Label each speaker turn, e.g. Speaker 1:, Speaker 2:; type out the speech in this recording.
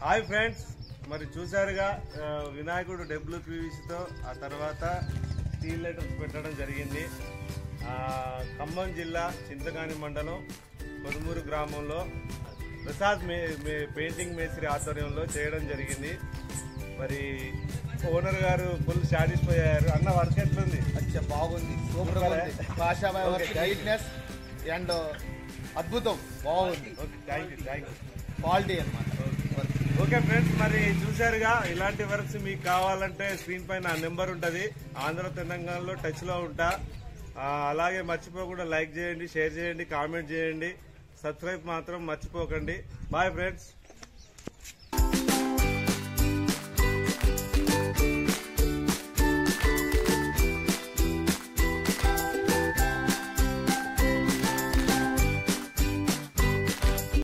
Speaker 1: hi friends మరి చూసారుగా ఆ, వినాయకుడు డబ్ల్యూ తో ఆ తర్వాత స్టీల్ లెటర్స్ పెట్టడం జరిగింది ఆ, ఖమ్మం జిల్లా చింతకాని మండలం కొడుమూరు గ్రామంలో ప్రసాద్ మే మే- పెయింటింగ్ మేస్త్రి ఆధ్వర్యంలో చేయడం జరిగింది మరి ఓనర్ గారు ఫుల్ సాటిస్ఫై అయ్యారు అన్న వర్క్ ఎట్లుంది
Speaker 2: అచ్చా బాగుంది సూపర్ గా ఉంది భాషాబాయ్ వర్క్ నీట్నెస్ అండ్ అద్భుతం బాగుంది
Speaker 1: okay thank you thank you
Speaker 2: quality అనమాట
Speaker 1: ఓకే ఫ్రెండ్స్ మరి చూశారుగా ఇలాంటి వర్క్స్ మీకు కావాలంటే స్క్రీన్ పైన నా నెంబర్ ఉంటది ఆంధ్ర తెలంగాణలో టచ్ లో ఉంటా ఆ, అలాగే మర్చిపోకుండా లైక్ చేయండి షేర్ చేయండి కామెంట్ చేయండి సబ్స్క్రైబ్ మాత్రం మర్చిపోకండి బాయ్ ఫ్రెండ్స్